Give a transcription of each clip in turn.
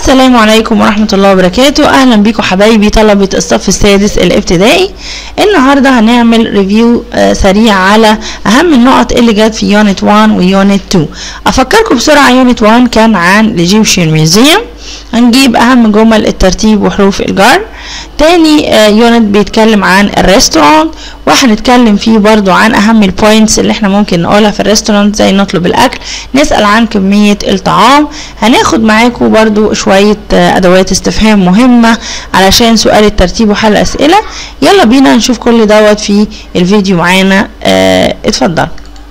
السلام عليكم ورحمة الله وبركاته أهلا بيكم حبايبي طلبة الصف السادس الابتدائي النهاردة هنعمل ريفيو آه، سريع على أهم النقط اللي جت في يونت 1 ويونت 2 أفكركم بسرعة يونت 1 كان عن الإيجيبشن ميوزيوم هنجيب أهم جمل الترتيب وحروف الجر تاني آه، يونت بيتكلم عن الريستورانت وهنتكلم فيه برضو عن أهم البوينتس اللي احنا ممكن نقولها في الريستورانت زي نطلب الأكل نسأل عن كمية الطعام هناخد معاكم برضو شوية آه، أدوات استفهام مهمة علشان سؤال الترتيب وحل أسئلة يلا بينا نشوف كل دوت في الفيديو معانا اه اتفضل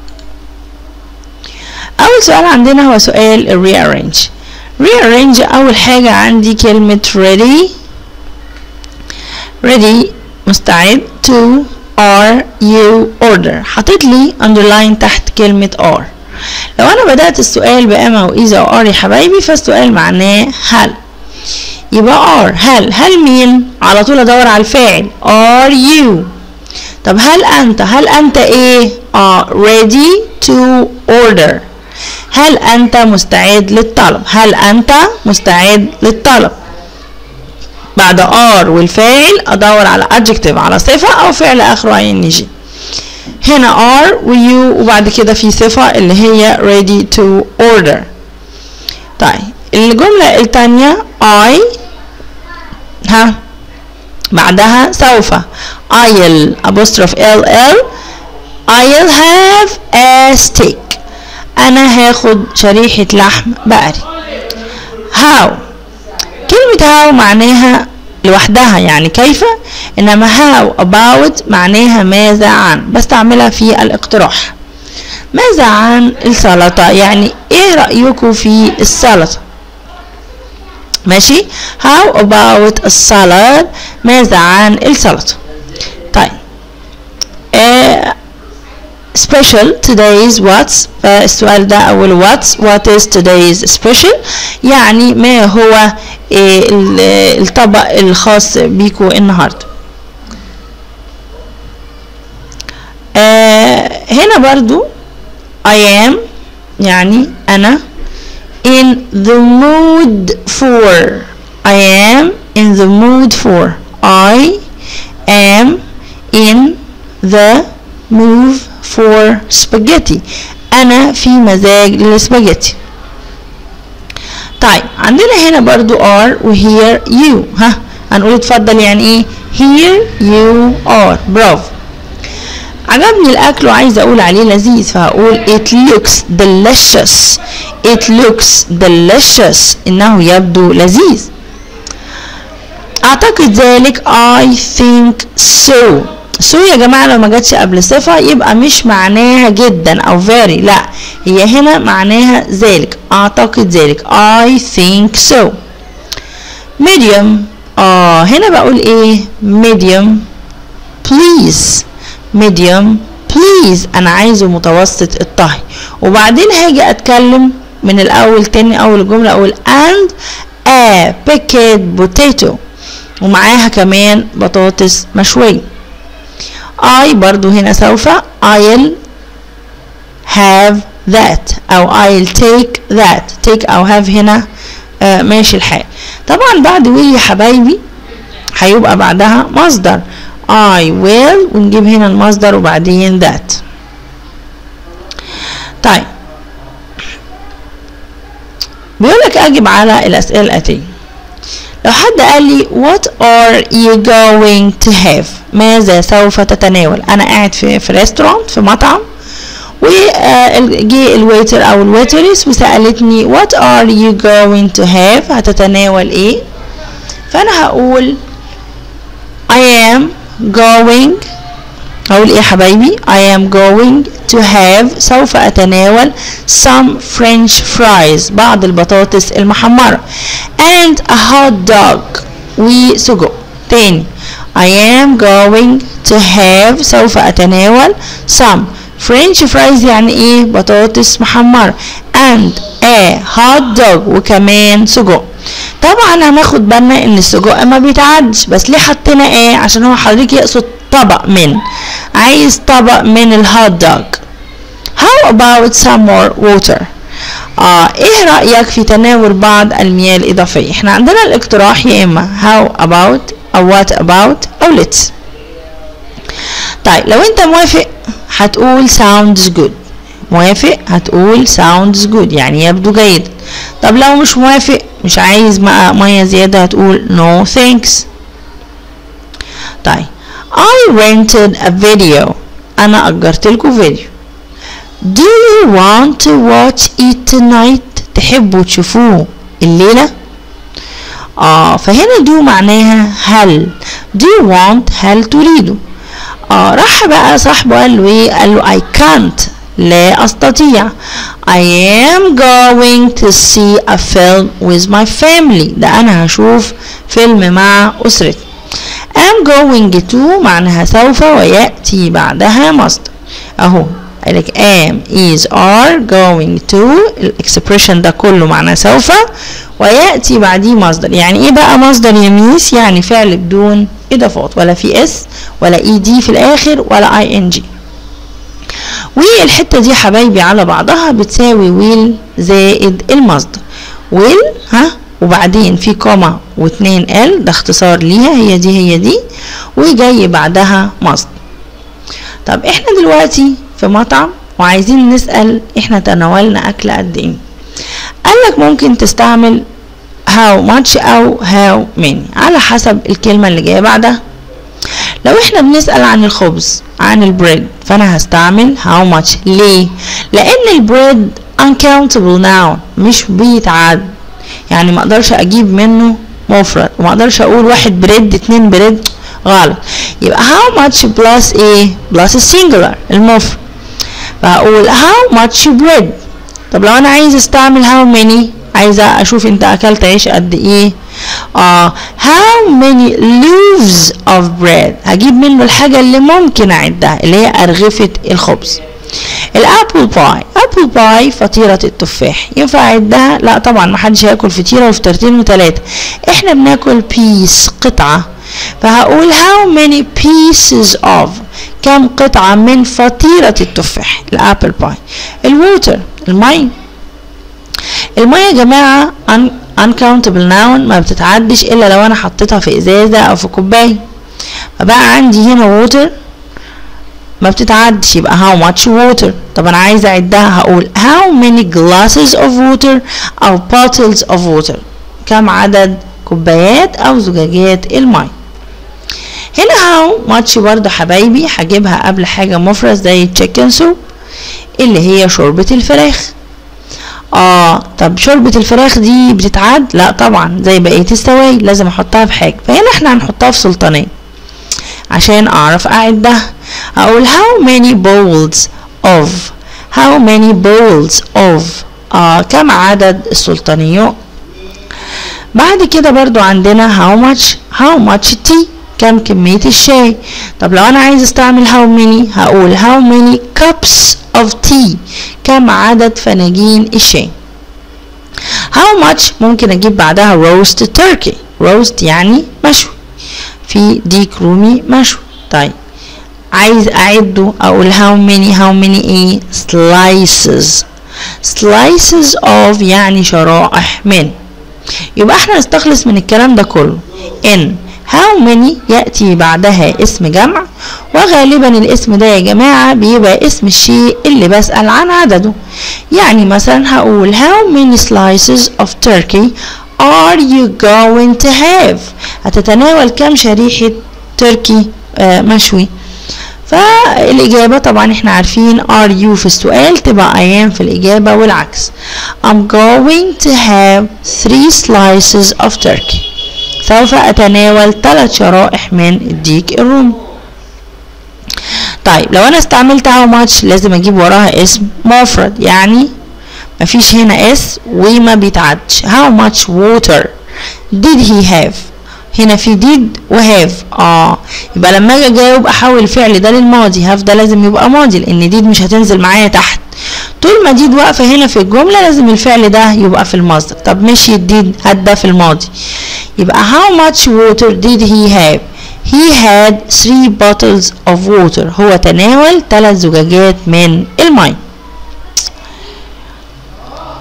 أول سؤال عندنا هو سؤال ال rearrange rearrange أول حاجة عندي كلمة ready ready مستعد to are you order حطيت لي underline تحت كلمة are لو أنا بدأت السؤال بأما وإذا أو are يا حبايبي فالسؤال معناه هل يبقى are هل هل مين على طول أدور على الفاعل are you طب هل أنت هل أنت إيه آه ready to order هل أنت مستعد للطلب هل أنت مستعد للطلب بعد are والفاعل أدور على adjective على صفة أو فعل آخره ing هنا are و you وبعد كده في صفة اللي هي ready to order طيب الجملة التانية I ها بعدها سوف I'll apostrophe ll I'll have a steak أنا هاخد شريحة لحم بقري how كلمة how معناها لوحدها يعني كيف إنما how about معناها ماذا عن بستعملها في الاقتراح ماذا عن السلطة يعني ايه رأيكم في السلطة ماشي how about السلطة ماذا عن السلطة طيب آه special today's what's فالسؤال ده أول what's what is today's special يعني ما هو إيه الطبق الخاص بيكو النهاردة آه هنا برضو I am يعني أنا in the mood for I am in the mood for I am in the move for spaghetti أنا في مزاج للسباجيتي طيب عندنا هنا برضو are و here you ها هنقول اتفضل يعني ايه here you are برافو عجبني الاكل وعايزه اقول عليه لذيذ فهقول it looks delicious it looks delicious انه يبدو لذيذ اعتقد ذلك I think so so يا جماعة لو ما جاتش قبل صفة يبقى مش معناها جدا أو very لا هي هنا معناها ذلك أعتقد ذلك I think so medium آه هنا بقول إيه medium please medium please أنا عايزه متوسط الطهي وبعدين هاجي أتكلم من الأول تاني أول الجملة أقول and a picked potato ومعاها كمان بطاطس مشوية I برضو هنا سوف I'll have that أو I'll take that take أو have هنا آه ماشي الحال طبعا بعد will يا حبايبي هيبقى بعدها مصدر I will ونجيب هنا المصدر وبعدين that طيب بيقولك أجب على الأسئلة الآتية لو حد قال لي what are you going to have ماذا سوف تتناول انا قاعد في في ريستورانت في مطعم وجي الويتر او الويترس وسالتني what are you going to have هتتناول ايه فانا هقول I am going هقول ايه يا حبايبي I am going to have سوف أتناول some French fries بعض البطاطس المحمرة and a hot dog وسجق تاني I am going to have سوف أتناول some French fries يعني ايه بطاطس محمرة and a hot dog وكمان سجق طبعا هناخد بالنا ان السجق ما بيتعدش بس ليه حطينا ايه عشان هو حضرتك يقصد طبق من عايز طبق من الهوت دوج how about some more water آه ايه رأيك في تناول بعض المياه الإضافية احنا عندنا الاقتراح يا إما how about أو what about أو let's طيب لو انت موافق هتقول sounds good موافق هتقول sounds good يعني يبدو جيد طب لو مش موافق مش عايز مية زيادة هتقول no thanks طيب I rented a video أنا أجرت لكم فيديو Do you want to watch it tonight تحبوا تشوفوه الليلة آه فهنا do معناها هل do you want هل تريدوا آه راح بقى صاحبه قال له ايه قال له I can't لا أستطيع I am going to see a film with my family ده أنا هشوف فيلم مع أسرتي am going to معناها سوف ويأتي بعدها مصدر أهو قالك am is are going to الاكسبريشن ده كله معناه سوف ويأتي بعديه مصدر يعني ايه بقى مصدر يميس يعني فعل بدون اضافات ولا في اس ولا اي دي في الاخر ولا اي ان جي والحته دي حبايبي على بعضها بتساوي ويل زائد المصدر ويل ها وبعدين في كوما واتنين ال ده اختصار ليها هي دي هي دي وجاي بعدها مصدر طب احنا دلوقتي في مطعم وعايزين نسأل احنا تناولنا اكل قد ايه قالك ممكن تستعمل how much او how many على حسب الكلمة اللي جاية بعدها لو احنا بنسأل عن الخبز عن البريد فانا هستعمل how much ليه لان البريد uncountable noun مش بيتعد يعني ما اقدرش اجيب منه مفرد وما اقدرش اقول واحد بريد اتنين بريد غلط يبقى how much plus ايه plus السنجلر المفرد فاقول how much bread طب لو انا عايز استعمل how many عايزه اشوف انت اكلت عيش قد ايه اه how many loaves of bread هجيب منه الحاجه اللي ممكن اعدها اللي هي ارغفه الخبز الابل باي ابل باي فطيره التفاح ينفع اعدها لا طبعا ما حدش هياكل فطيره وفطيرتين وثلاثه احنا بناكل بيس قطعه فهقول how many pieces of كم قطعة من فطيرة التفاح الابل باي الووتر المي المية يا جماعة uncountable noun ما بتتعدش الا لو انا حطيتها في ازازة او في كوباية فبقى عندي هنا water ما بتتعدش يبقى how much water طب انا عايزة اعدها هقول how many glasses of water او bottles of water كم عدد كوبايات او زجاجات المي هنا how much برضه حبايبي هجيبها قبل حاجة مفرد زي chicken soup اللي هي شوربة الفراخ اه طب شوربة الفراخ دي بتتعد لا طبعا زي بقية السواي لازم احطها في حاجة فهنا احنا هنحطها في سلطانية عشان اعرف اعدها اقول how many bowls of how many bowls of آه كم عدد السلطانيات بعد كده برضو عندنا how much how much tea كم كمية الشاي طب لو أنا عايز أستعمل how many هقول how many cups of tea كم عدد فناجين الشاي how much ممكن أجيب بعدها roast turkey roast يعني مشوي في ديك رومي مشوي طيب عايز أعده أقول how many how many إيه slices slices of يعني شرائح من يبقى احنا نستخلص من الكلام ده كله ان how many يأتي بعدها اسم جمع وغالبا الاسم ده يا جماعة بيبقى اسم الشيء اللي بسأل عن عدده يعني مثلا هقول how many slices of turkey are you going to have هتتناول كم شريحة تركي آه مشوي فالإجابة طبعا احنا عارفين are you في السؤال تبقى I am في الإجابة والعكس I'm going to have three slices of turkey سوف أتناول ثلاث شرائح من الديك الرومي طيب لو أنا استعملت how much لازم أجيب وراها اسم مفرد يعني مفيش هنا اس وما بيتعدش how much water did he have هنا في did وهاف اه يبقى لما اجي اجاوب احول الفعل ده للماضي هاف ده لازم يبقى ماضي لان ديد مش هتنزل معايا تحت طول ما ديد واقفه هنا في الجمله لازم الفعل ده يبقى في المصدر طب مشي الديد هات ده في الماضي يبقى how much water did he have he had three bottles of water هو تناول ثلاث زجاجات من الماء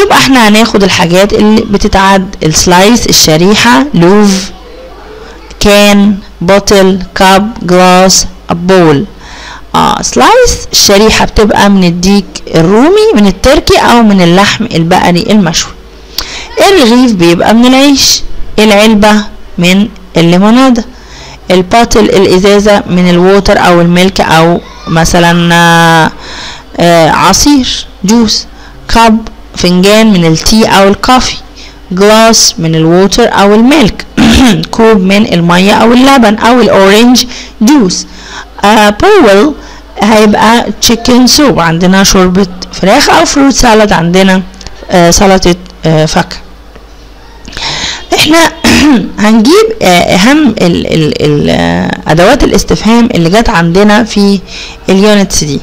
يبقى احنا هناخد الحاجات اللي بتتعد السلايس الشريحة لوف كان بوتل كاب جلاس بول اه سلايس الشريحة بتبقى من الديك الرومي من التركي او من اللحم البقري المشوي الرغيف بيبقى من العيش العلبة من الليمونادة الباتل الازازة من الووتر او الملك او مثلا آه آه عصير جوس كاب فنجان من التي او الكافي جلاس من الووتر او الميلك كوب من المية او اللبن او الاورنج جوس آه بول هيبقى تشيكن سوب عندنا شوربة فراخ او فروت سالاد عندنا آه سلطة آه فاكهة احنا هنجيب اهم ال ال ال ادوات الاستفهام اللي جت عندنا في اليونتس دي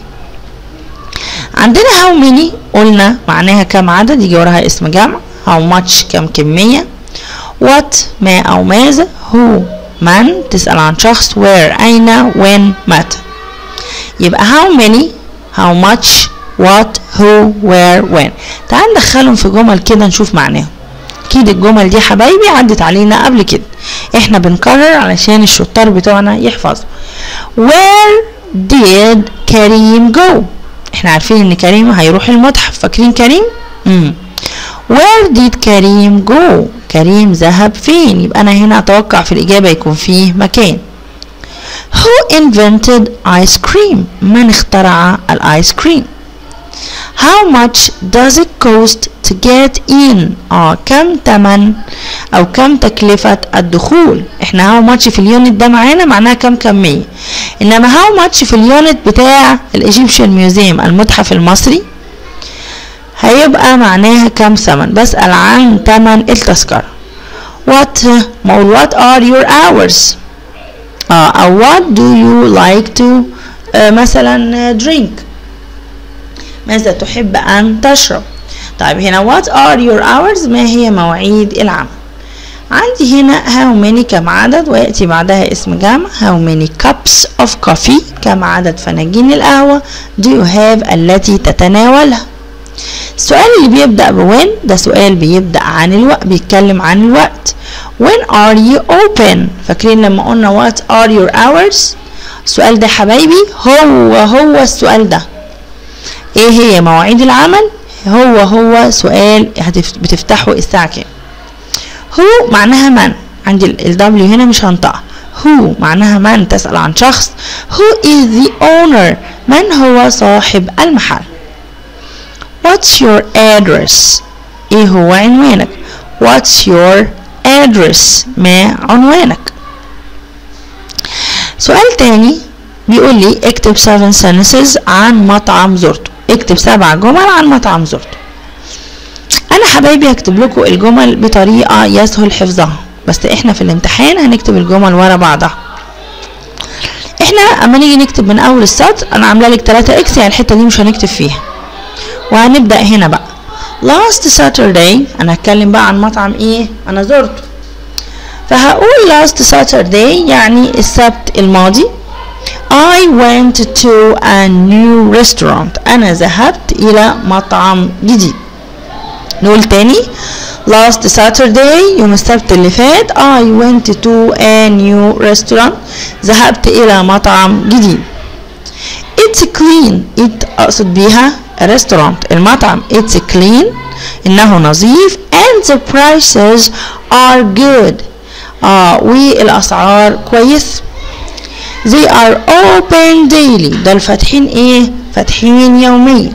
عندنا هاو ميني قلنا معناها كم عدد يجي وراها اسم جمع هاو ماتش كم كمية وات ما أو ماذا هو من تسأل عن شخص where أين when متى يبقى how many how much what who where when تعال ندخلهم في جمل كده نشوف معناهم اكيد الجمل دي حبايبي عدت علينا قبل كده احنا بنكرر علشان الشطار بتوعنا يحفظوا where did كريم go احنا عارفين ان كريم هيروح المتحف فاكرين كريم امم where did كريم go كريم ذهب فين يبقى انا هنا اتوقع في الاجابه يكون فيه مكان who invented ice cream من اخترع الايس كريم how much does it cost to get in اه كم تمن او كم تكلفة الدخول احنا how much في اليونت ده معانا معناها كم كمية انما how much في اليونت بتاع الايجيبشن ميوزيوم المتحف المصري هيبقى معناها كم ثمن بسأل عن تمن التذكرة what ما اقول what are your hours اه او what do you like to آه مثلا drink ماذا تحب أن تشرب طيب هنا what are your hours ما هي مواعيد العمل عندي هنا how many كم عدد ويأتي بعدها اسم جمع how many cups of coffee كم عدد فناجين القهوة do you have التي تتناولها السؤال اللي بيبدأ بوين ده سؤال بيبدأ عن الوقت بيتكلم عن الوقت when are you open فاكرين لما قلنا what are your hours السؤال ده حبايبي هو هو السؤال ده ايه هي مواعيد العمل هو هو سؤال بتفتحه الساعة كام هو معناها من عندي ال W هنا مش هنطقها هو معناها من تسأل عن شخص who is the owner من هو صاحب المحل what's your address ايه هو عنوانك what's your address ما عنوانك سؤال تاني بيقول لي اكتب 7 sentences عن مطعم زرته اكتب سبع جمل عن مطعم زرته انا حبايبي هكتب لكم الجمل بطريقه يسهل حفظها بس احنا في الامتحان هنكتب الجمل ورا بعضها احنا اما نيجي نكتب من اول السطر انا عامله لك 3 اكس يعني الحته دي مش هنكتب فيها وهنبدا هنا بقى last Saturday انا هتكلم بقى عن مطعم ايه انا زرته فهقول last Saturday يعني السبت الماضي I went to a new restaurant أنا ذهبت إلى مطعم جديد نقول تاني last Saturday يوم السبت اللي فات I went to a new restaurant ذهبت إلى مطعم جديد it's clean it أقصد بيها restaurant المطعم it's clean إنه نظيف and the prices are good آه والأسعار كويس they are open daily دول فاتحين ايه فاتحين يوميا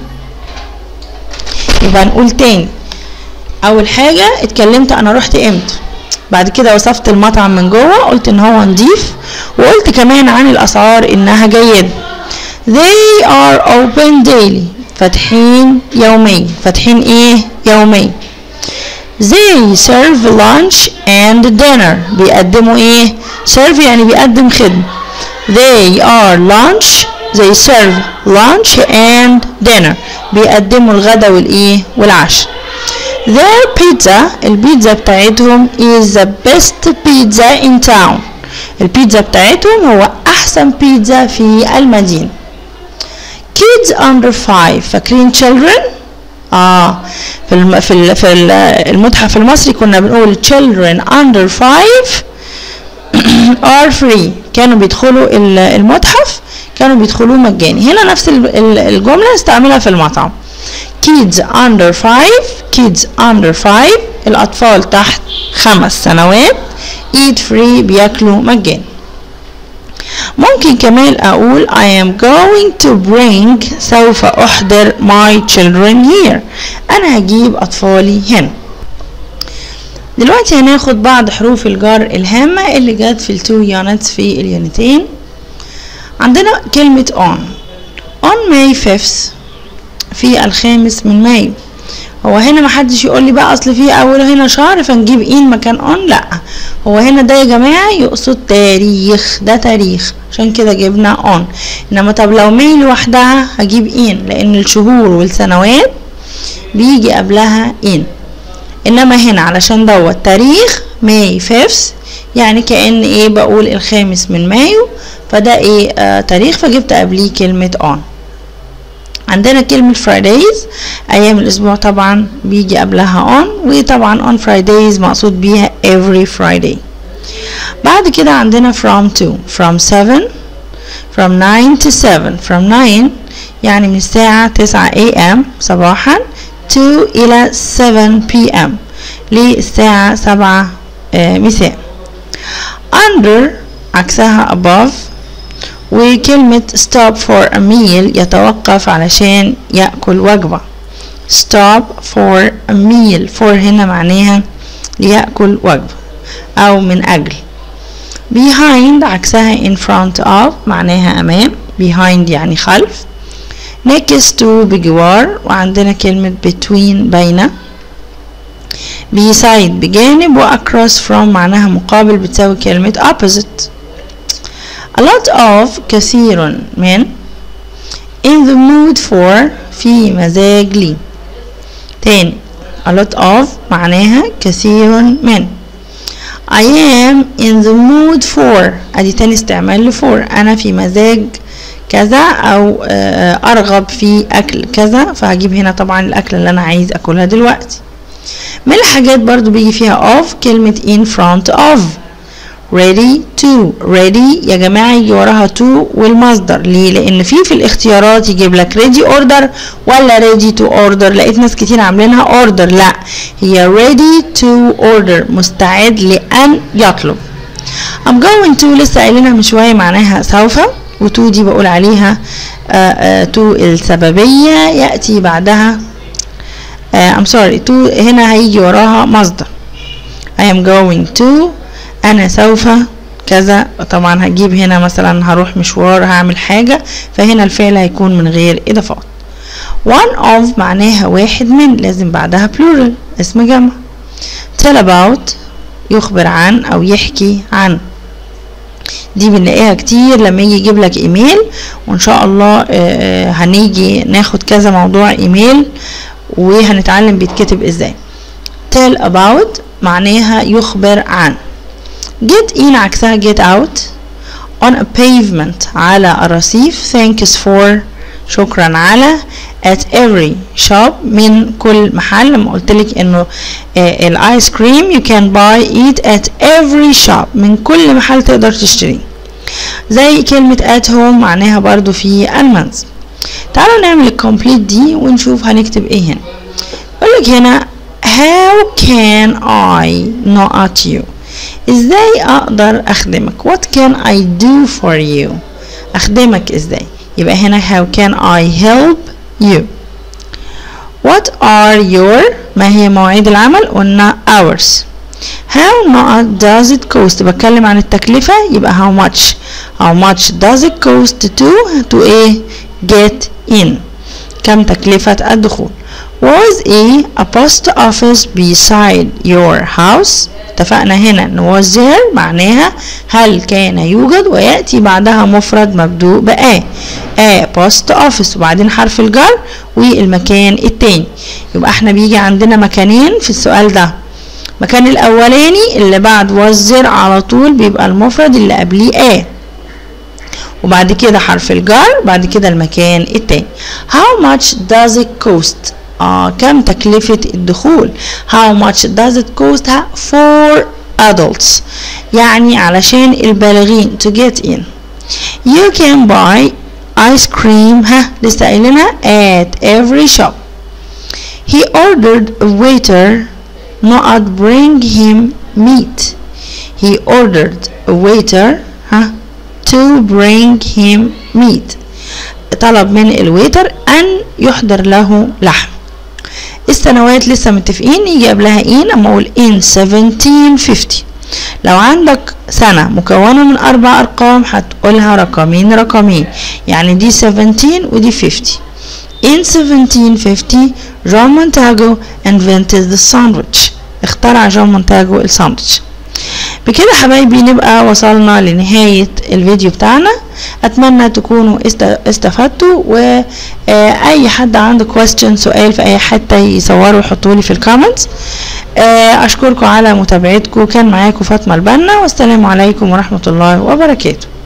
يبقى نقول تاني اول حاجة اتكلمت انا رحت امتى بعد كده وصفت المطعم من جوه قلت ان هو نضيف وقلت كمان عن الاسعار انها جيدة they are open daily فاتحين يوميا فاتحين ايه يوميا they serve lunch and dinner بيقدموا ايه serve يعني بيقدم خدمة they are lunch they serve lunch and dinner بيقدموا الغدا والايه والعشاء their pizza البيتزا بتاعتهم is the best pizza in town البيتزا بتاعتهم هو احسن بيتزا في المدينة kids under 5 فاكرين children اه في الم... في ال... في ال- المتحف المصري كنا بنقول children under 5 are free كانوا بيدخلوا ال- المتحف كانوا بيدخلوه مجاني هنا نفس ال- ال- الجملة استعملها في المطعم kids under 5 kids under 5 الأطفال تحت خمس سنوات eat free بياكلوا مجاني ممكن كمان أقول I am going to bring سوف أحضر my children here أنا هجيب أطفالي هنا دلوقتي هناخد بعض حروف الجر الهامة اللي جت في التو يونتس في اليونتين عندنا كلمة on on May 5th في الخامس من مايو هو هنا محدش يقول لي بقى اصل في اول هنا شهر فنجيب ان مكان اون لا هو هنا ده يا جماعه يقصد تاريخ ده تاريخ عشان كده جبنا اون انما طب لو ماي لوحدها هجيب ان لان الشهور والسنوات بيجي قبلها ان انما هنا علشان دوت تاريخ ماي 5 يعني كأن ايه بقول الخامس من مايو فده ايه آه تاريخ فجبت قبليه كلمة on عندنا كلمة Fridays أيام الأسبوع طبعا بيجي قبلها on وطبعا on Fridays مقصود بيها every Friday بعد كده عندنا from to from 7 from 9 to 7 from 9 يعني من الساعة 9 am صباحا to إلى 7 pm للساعة 7 آه، مساء under عكسها above وكلمة stop for a meal يتوقف علشان يأكل وجبة stop for a meal for هنا معناها ليأكل وجبة أو من أجل behind عكسها in front of معناها أمام behind يعني خلف next to بجوار وعندنا كلمة between بين beside بجانب و across from معناها مقابل بتساوي كلمة opposite a lot of كثير من in the mood for في مزاج لي تاني a lot of معناها كثير من I am in the mood for ادي تاني استعمال ل for انا في مزاج كذا او آه، ارغب في اكل كذا فهجيب هنا طبعا الاكل اللي انا عايز اكلها دلوقتي من الحاجات برضو بيجي فيها of كلمة in front of ready to ready يا جماعة يجي وراها to والمصدر ليه لان في في الاختيارات يجيب لك ready order ولا ready to order لقيت ناس كتير عاملينها order لا هي ready to order مستعد لان يطلب I'm going to لسه قايلينها من شوية معناها سوف وتو دي بقول عليها تو السببية يأتي بعدها آه I'm sorry تو هنا هيجي وراها مصدر I am going to أنا سوف كذا طبعا هجيب هنا مثلا هروح مشوار هعمل حاجة فهنا الفعل هيكون من غير إضافات one of معناها واحد من لازم بعدها plural اسم جمع tell about يخبر عن أو يحكي عن دي بنلاقيها كتير لما يجي يجيب لك ايميل وان شاء الله آه، هنيجي ناخد كذا موضوع ايميل وهنتعلم بيتكتب ازاي tell about معناها يخبر عن get in عكسها get out on a pavement على الرصيف thanks for شكرا على at every shop من كل محل لما قلت لك انه آه، الايس كريم you can buy it at every shop من كل محل تقدر تشتريه زي كلمة at home معناها برضو في المنزل تعالوا نعمل الكومبليت دي ونشوف هنكتب ايه هنا يقول لك هنا how can I not you ازاي اقدر اخدمك what can I do for you اخدمك ازاي يبقى هنا how can I help you what are your ما هي مواعيد العمل قلنا hours how much does it cost بتكلم عن التكلفة يبقى how much how much does it cost to to ايه get in كم تكلفة الدخول was a, a post office beside your house اتفقنا هنا ان was there معناها هل كان يوجد ويأتي بعدها مفرد مبدوء بآ a post office وبعدين حرف الجر والمكان التاني يبقى احنا بيجي عندنا مكانين في السؤال ده المكان الاولاني اللي بعد was there على طول بيبقى المفرد اللي قبليه a وبعد كده حرف الجر بعد كده المكان التاني how much does it cost آه كم تكلفة الدخول how much does it cost for adults يعني علشان البالغين to get in you can buy ice cream ها لسه قايلينها at every shop he ordered a waiter not bring him meat he ordered a waiter ها to bring him meat طلب من الويتر أن يحضر له لحم السنوات لسه متفقين يجي قبلها in أما أقول in 1750 لو عندك سنة مكونة من أربع أرقام هتقولها رقمين رقمين يعني دي 17 ودي 50 In 1750 جون مونتاجو invented the sandwich اخترع جون مونتاجو الساندويتش بكده حبايبي نبقى وصلنا لنهاية الفيديو بتاعنا اتمنى تكونوا استفدتوا واي حد عنده question سؤال في اي حتة يصوروا ويحطوا لي في الكومنتس اشكركم على متابعتكم كان معاكم فاطمة البنا والسلام عليكم ورحمة الله وبركاته